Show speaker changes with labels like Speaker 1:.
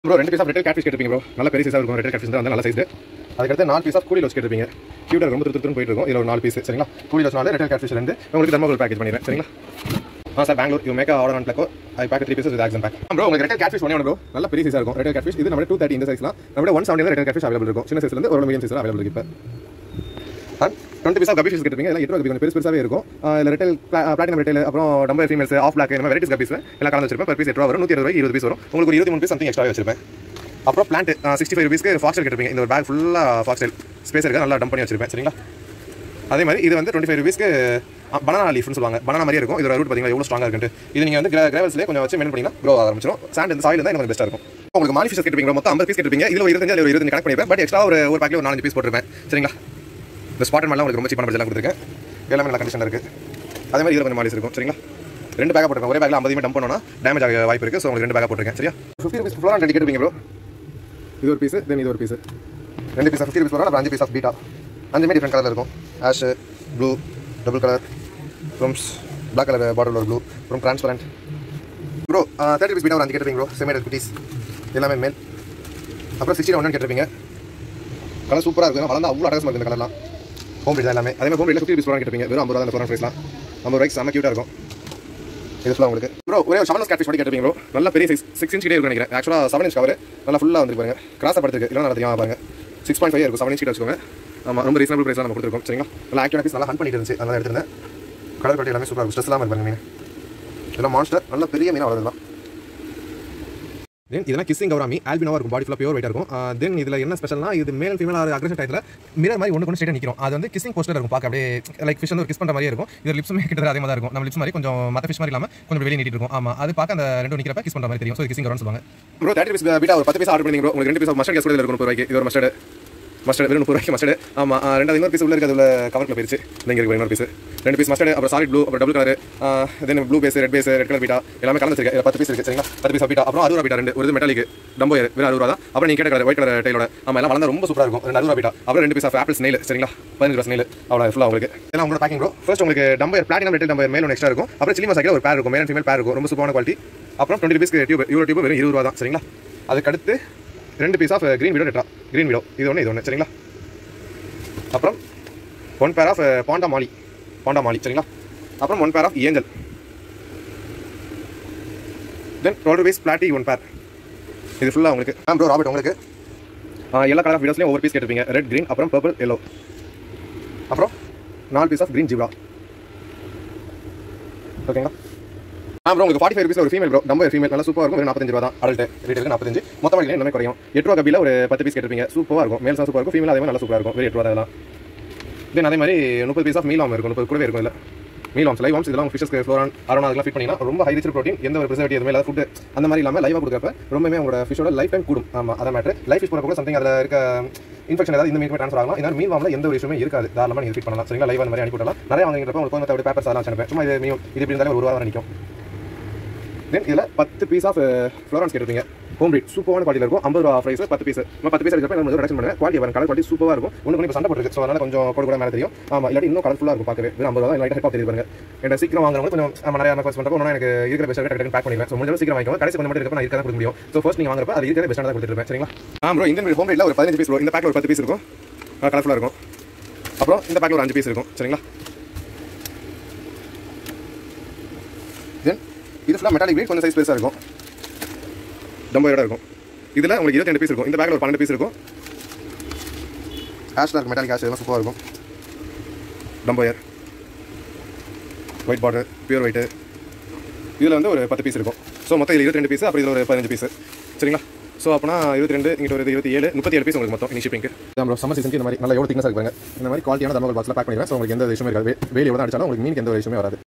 Speaker 1: bro ரெண்டு piece of red tail catfish கேட்டிருப்பீங்க bro நல்ல பெரிய சைஸாக இருக்கும் ரெட்டல் கேட்ஃபிஷ் தான் நல்ல சைஸ் அதுக்கடுத்து நாலு பீஸ் ஆஃப் கூலி லோஸ் கேட்டிருப்பீங்க கியூட்டர் ரொம்ப திருத்துன்னு போயிட்டு இருக்கும் இதில் ஒரு நாலு பீஸ் சரிங்களா கூலி லோஸ் நாலு ரெட்டல் கேட்ஃபிஷ் ரெண்டு உங்களுக்கு தர்மகோல் பேக்கேஜ் பண்ணிடுறேன் சரிங்களா ah sir Bangalore you make order on பிளக்கோ I pack three pieces with action pack bro உங்களுக்கு ரெட்டல் கேட்ஃபிஷ் ஒன்று ப்ரோ நல்ல பெரிய சைஸாக இருக்கும் ரெட்டல் கேட்ஃபிஷ் இது நம்ம டூ தேர்ட்டி இந்த சைஸ்லாம் நம்ம one seventy red tail catfish available இருக்கும் சின்ன சைஸ்லேருந்து ஒரு மீடியம் சைஸ் அவைலபிள் இருக்கு இப்போ and twenty piece of guppy fish கேட்டிருப்பீங்க எல்லாம் எட்டு ரூபா கொஞ்சம் பெருசு பெருசாகவே இருக்கும் இல்லை ரெட்டல் பிளாட்டினம் ரெட்டல் அப்புறம் டம்பர் ஃபீமேல்ஸ் ஆஃப் பிளாக் இந்த மாதிரி வெரைட்டிஸ் கபீஸ் எல்லாம் கலந்து வச்சிருப்பேன் per piece எட்டு ரூபா வரும் நூற்றி இருபது ரூபாய் இருபது பீஸ் வரும் உங்களுக்கு ஒரு இருபத்தி மூணு பீஸ் சம்திங் எக்ஸ்ட்ரா வச்சிருப்பேன் அப்புறம் பிளான்ட் சிக்ஸ்டி ஃபைவ் ருபீஸ்க்கு ஃபாக்ஸ்டைல் கேட்டிருப்பீங்க இந்த ஒரு பேக் ஃபுல்லாக ஃபாக்ஸ்டைல் ஸ்பேஸ் இருக்க நல்லா டம்ப் பண்ணி வச்சிருப்பேன் சரிங்களா அதே மாதிரி இது வந்து டுவெண்ட்டி ஃபைவ் ருபீஸ்க்கு பனானா லீஃப்னு சொல்லுவாங்க பனானா மாதிரியே இருக்கும் இதோட ரூட் பார்த்தீங்கன்னா எவ்வளோ ஸ்ட்ராங்காக இருக்குன்ட்டு இது நீங்கள் வந்து கிராவல்ஸ்லேயே கொஞ்சம் வச்சு மெயின் பண்ணிங்கன்னா க்ரோ ஆரம்பிச்சிடும் சாண்ட் இந்த சாயில் தான் எனக்கு பெஸ்ட்டாக இருக்கும் உங்களுக்கு மாலி ஃபிஷஸ் கேட்டிருப்பீங்க மொத்தம் ஐம்பது பீஸ் கேட்டிருப்பீங்க இதில் ஒரு இருபத்தஞ்சு ஒரு இருபது கணக்கு பண்ணிருப்பேன் பட் எக்ஸ்ட்ரா ஒரு ஒரு பேக்கில் ஒரு நாலஞ்சு பீஸ் போட்டிருப்பேன் சரிங்களா இந்த ஸ்பாட் மேலாம் உங்களுக்கு ரொம்ப சீப்பான பட்ஜெட்லாம் கொடுத்துருக்கேன் எல்லாமே நல்ல கண்டிஷன் இருக்குது அதே மாதிரி இதில் கொஞ்சம் மாலிஸ் இருக்கும் சரிங்களா ரெண்டு பேக்காக போட்டுருக்கேன் ஒரே பேக்கில் ஐம்பதுமே டம்ப் பண்ணோன்னா டேமேஜ் ஆக வாய்ப்பு இருக்குது ஸோ உங்களுக்கு ரெண்டு பேக்காக போட்டிருக்கேன் சரியா ஃபிஃப்டி ருபீஸ் ஃப்ளோரான் ரெண்டு கேட்டிருப்பீங்க ப்ரோ இது ஒரு பீஸ் தென் இது ஒரு பீஸ் ரெண்டு பீஸ் ஃபிஃப்டி ருபீஸ் வரும் அஞ்சு பீஸ் ஆஃப் பீட்டா அஞ்சுமே டிஃப்ரெண்ட் கலரில் இருக்கும் ஆஷ் ப்ளூ டபுள் கலர் ஃப்ரம்ஸ் பிளாக் கலர் பாட்டில் ஒரு ப்ளூ அப்புறம் transparent bro thirty rupees betta ஒரு அஞ்சு கேட்டிருப்பீங்க ப்ரோ செமேட் குட்டீஸ் எல்லாமே மேல் அப்புறம் சிக்ஸ்டி ஒன்று கேட்டிருப்பீங்க கலர் சூப்பராக இருக்கும் வளர்ந்து அவ்வளோ அடகமாக இருக்குது இந்த கலர்லாம் ஹோம் பிரிட்ஜ் எல்லாமே அதே மாதிரி ஹோம் பிரிட்ஜில் ஃபிஃப்டி ருபீஸ் ஃப்ளோரான் கேட்டிருப்பீங்க வெறும் ஐம்பது ரூபா அந்த ஃப்ளோரான் ப்ரைஸ்லாம் ஐம்பது ரூபாய்க்கு செம்ம க்யூட்டாக இருக்கும் இது ஃபுல்லாக உங்களுக்கு ப்ரோ ஒரே ஒரு ஷமலஸ் கேட்ஃபிஷ் மட்டும் கேட்டிருப்பீங்க ப்ரோ நல்ல பெரிய சைஸ் சிக்ஸ் இன்ச் கிட்டே இருக்கும் நினைக்கிறேன் ஆக்சுவலாக செவன் இன்ச் கவர் நல்லா ஃபுல்லாக வந்து பாருங்க கிராஸாக படுத்துருக்கு இல்லை நல்லா தெரியாமல் பாருங்க சிக்ஸ் பாயிண்ட் ஃபைவ் இருக்கும் செவன் இன்ச் கிட்ட வச்சுக்கோங்க ஆமாம் ரொம்ப ரீசனபிள் ப்ரைஸாக நம்ம கொடுத்துருக்கோம் சரிங்களா நல்லா ஆக்டிவ் பீஸ் நல்லா ஹன் பண்ணிட்டு இருந்துச்சு அதனால் எடுத்திருந்தேன் கலர் குவாலிட்டி எல்லாமே சூப்பராக இருக்கும் ஸ்ட்ரெஸ் இல்லாமல் இருப்பாங்க மீன் இதெல்லாம் மான்ஸ்டர் நல்ல பெரிய மீனாக வளருதான் தென் இதெல்லாம் கிஸ்ஸிங் கவராமி ஆல்பினோவாக இருக்கும் பாடி ஃபுல்லாக பியூர் வெயிட்டாக இருக்கும் தென் இதில் என்ன ஸ்பெஷல்னா இது மேல் ஃபீமேல் ஆறு அக்ரஷன் டைத்தில் மிரர் மாதிரி ஒன்று கொண்டு ஸ்டேட் நிற்கும் அது வந்து கிஸ்ஸிங் போஸ்டர் இருக்கும் பார்க்க அப்படியே லைக் ஃபிஷ் வந்து ஒரு கிஸ் பண்ணுற மாதிரியே இருக்கும் இது லிப்ஸுமே கிட்டத்தட்ட அதே மாதிரி தான் இருக்கும் நம்ம லிப்ஸ் மாதிரி கொஞ்சம் மற்ற ஃபிஷ் மாதிரி இல்லாமல் கொஞ்சம் வெளியே நீட்டிட்டு இருக்கும் ஆமாம் அது பார்க்க அந்த ரெண்டு நிற்கிறப்ப கிஸ் பண்ணுற மாதிரி தெரியும் ஸோ கிஸ்ஸிங் கவர்னு சொல்லுவாங்க ப்ரோ தேர்ட்டி பீஸ் பீட்டா ஒரு பத்து பீஸ் ஆர்டர் பண்ணி ப்ரோ உங்களுக்கு ரெண்டு பீஸ் மஸ்டர்ட் கேஸ் கூட இருக்கும் முப்பது ரூபாய்க்கு இது ஒரு மஸ்டர்ட் மஸ்டர்ட் வெறும் முப்பது ரூபாய்க்கு மஸ்டர்ட் ஆமாம் ரெண்டாவது இன்னொரு பீஸ் உள்ள இருக்குது அதில் கவரில் போயிருச்சு இங்கே இருக்கு இன்னொரு பீஸ் ரெண்டு பீஸ் மஸ்டர்ட் அப்புறம் சாலிட் ப்ளூ அப்புறம் double colour then blue base red base red colour betta எல்லாமே கலந்து வச்சிருக்கு பத்து பீஸ் இருக்குது சரிங்களா பத்து பீஸ் பீட்டா அப்புறம் அறுபது பீட்டா ரெண்டு ஒரு மெட்டாலிக் டம்போ வெறும் அறுபது ரூபா தான் அப்புறம் நீங்கள் கேட்ட கலர் ஒயிட் கலர் டைலோட ஆமாம் எல்லாம் வளர்ந்தா ரொம்ப சூப்பராக இருக்கும் ரெண்டு அறுபது பீட்டா அப்புறம் ரெண்டு பீஸ் ஆஃப் ஆப்பிள் ஸ்னெயில் சரிங்களா பதினஞ்சு ரூபா ஸ்னெயில் அவ்வளோ ஃபுல்லாக உங்களுக்கு எல்லாம் உங்களோட பேக்கிங் ப்ரோ ஃபர்ஸ்ட் உங்களுக்கு டம்பர் பிளாட்டினம் ரெட்டில் டம்பர் மேல் ஒன்று எக்ஸ்ட்ரா இருக்கும் அப்புறம் சில்லி மசாக்கில் ஒரு பேர் இருக்கும் மேல் ஃபீமேல் பேர் இருக்கும் ரொம்ப சூப்பரான குவாலிட்டி அப்புறம் டுவெண்ட்டி ருபீஸ்க்கு டியூப் யூரோ டியூப் வெறும் இருபது ரூபா தான் சரிங்களா அதுக்கடுத்து ரெண்டு piece of green widow tetra green widow இது ஒன்று இது ஒன்று சரிங்களா அப்புறம் one pair of panda molly panda molly சரிங்களா அப்புறம் one pair of angel then twelve rupees platy one pair இது ஃபுல்லாக உங்களுக்கு ஆ ப்ரோ ராபர்ட் உங்களுக்கு ஆ, எல்லா கலர் ஆஃப் வீடியோஸ்லையும் ஒவ்வொரு பீஸ் கேட்டிருப்பீங்க ரெட் க்ரீன் அப்புறம் பர்பிள் எல்லோ அப்புறம் நாலு பீஸ் ஆஃப் க்ரீன் ஜிப்ரா ஓகேங்களா ஆ ப்ரோ உங்களுக்கு ஃபார்ட்டி ஃபைவ் ருபீஸ் ஒரு ஃபீமேல் ப்ரோ நம்ம ஃபீமேல் நல்லா சூப்பராக இருக்கும் வெறும் நாற்பத்தஞ்சு ரூபா தான் அடல்ட் ரேட்டுக்கு நாற்பத்தஞ்சு மொத்தமாக எல்லாமே குறையும் எட்டு ரூபா கபியில் ஒரு பத்து பீஸ் கேட்டிருப்பீங்க சூப்பராக இருக்கும் மேல் சூப்பராக இருக்கும் ஃபீமேல் அதே மாதிரி நல்லா சூப்பராக இருக்கும் வெறும் எட்டு ரூபா தான் இதெல்லாம் தென் அதே மாதிரி முப்பது பீஸ் ஆஃப் மீல் ஆம் இருக்கும் முப்பது கூடவே இருக்கும் இல்லை மீல் ஆம்ஸ் லைவ் ஆம்ஸ் இதெல்லாம் ஃபிஷஸ்க்கு ஃப்ளோரான் அரோனா அதெல்லாம் ஃபிட் பண்ணிங்கன்னா ரொம்ப ஹை ரிச் ப்ரோட்டீன் எந்த ஒரு ப்ரிசர்வேட்டிவ் எதுவுமே இல்லாத ஃபுட் அந்த மாதிரி இல்லாமல் லைவாக கொடுக்குறப்ப ரொம்பவே உங்களோட ஃபிஷோட லைஃப் டைம் கூடும் ஆமாம் அதை மேட்ரு லைஃப் ஃபிஷ் போகிறப்ப சம்திங் அதில் இருக்க இன்ஃபெக்ஷன் ஏதாவது இந்த மீன் ட்ரான்ஸ்ஃபர் ஆகலாம் இந்த மீன் வாமில் எந்த ஒரு விஷயமே இருக்காது தாராளமாக நீங்கள் ஃபிட் பண்ணலாம் சரிங்களா லைவ் அந்த மாதிரி அனுப்பி விடலாம் நிறைய வாங்குறப்ப உங்களுக்கு வந்து பேப்பர்ஸ் அதெல்லாம் அனுப்பேன் சும்மா இது மீன் இது இப்படி இருந்தாலும் ஒரு வாரம் நிற்கும் தென் இதில் பத்து பீஸ் ஆஃப் ஃப்ளோரன்ஸ் கேட்டிருப்பீங்க ஹோம் ரேட் சூப்பரான குவாலிட்டியில் இருக்கும் ஐம்பது ரூபா ப்ரைஸ் பத்து பீஸ் நம்ம பத்து பீஸ் எடுக்கிறப்ப நம்ம ரிடக்ஷன் பண்ணுவேன் குவாலிட்டி வரும் கலர் குவாலிட்டி சூப்பராக இருக்கும் ஒன்று இப்போ சண்டை போட்டுருக்கு ஸோ அதனால் கொஞ்சம் கூட கூட மேலே தெரியும் ஆமாம் இல்லாட்டி இன்னும் கலர்ஃபுல்லாக இருக்கும் பார்க்கவே வெறும் ஐம்பது ரூபா லைட்டாக ஹெல்ப்பாக தெரியுது பாருங்க என்ன சீக்கிரம் வாங்குறவங்க கொஞ்சம் நம்ம நிறைய ரெக்வஸ்ட் பண்ணுறப்போ இன்னும் எனக்கு இருக்கிற பெஸ்ட் டக்கு பேக் பண்ணிடுவேன் ஸோ முடிஞ்ச சீக்கிரம் வாங்கிக்கோங்க கடைசி கொஞ்சம் மட்டும் இருக்கப்ப நான் இருக்கிறத கொடுக்க முடியும் ஸோ ஃபர்ஸ்ட் நீங்கள் வாங்குறப்ப அது இருக்கிற பெஸ்ட்டாக தான் கொடுத்துருப்பேன் சரிங்களா ஆ ப்ரோ இந்த ஹோம் ரேட்டில் ஒரு பதினஞ்சு பீஸ் வரும் இந்த பேக்கில் ஒரு பத்து பீஸ் இருக்கும் கலர்ஃபுல்லாக இருக்கும் அப்புறம் இந்த பேக்கில் ஒரு அஞ்சு பீஸ் இருக்கும் சரிங்களா தென் இது ஃபுல்லாக மெட்டாலிக் வீட் கொஞ்சம் சைஸ் பெருசாக இருக்கும் டம்போயோட இருக்கும் இதில் உங்களுக்கு இருபத்தி ரெண்டு பீஸ் இருக்கும் இந்த பேக்கில் ஒரு பன்னெண்டு பீஸ் இருக்கும் ஆஷில் இருக்கும் மெட்டாலிக் ஆஷ் இதெல்லாம் சூப்பராக இருக்கும் டம்போயர் ஒயிட் பார்டர் பியூர் ஒயிட்டு இதில் வந்து ஒரு பத்து பீஸ் இருக்கும் ஸோ மொத்தம் இதில் இருபத்தி ரெண்டு பீஸ் அப்புறம் இதில் ஒரு பதினஞ்சு பீஸ் சரிங்களா ஸோ அப்போனா இருபத்தி ரெண்டு இங்கிட்ட ஒரு இருபத்தி ஏழு முப்பத்தி ஏழு பீஸ் உங்களுக்கு மொத்தம் இனி ஷிப்பிங்க்கு ப்ரோ சம்மர் சீசனுக்கு இந்த மாதிரி நல்லா எவ்வளோ திங்ஸ் இருப்பாங்க இந்த மாதிரி குவாலிட்டியான தர்மல் பாக்ஸில் பேக் பண்ணிடுவேன் ஸோ உங்களுக்கு எந்த விஷயமே இருக்காது வெயில் எவ்வளோ அடிச்சாலும் உங்களுக்கு மீனுக்கு எந்த ஒரு விஷயமே வராது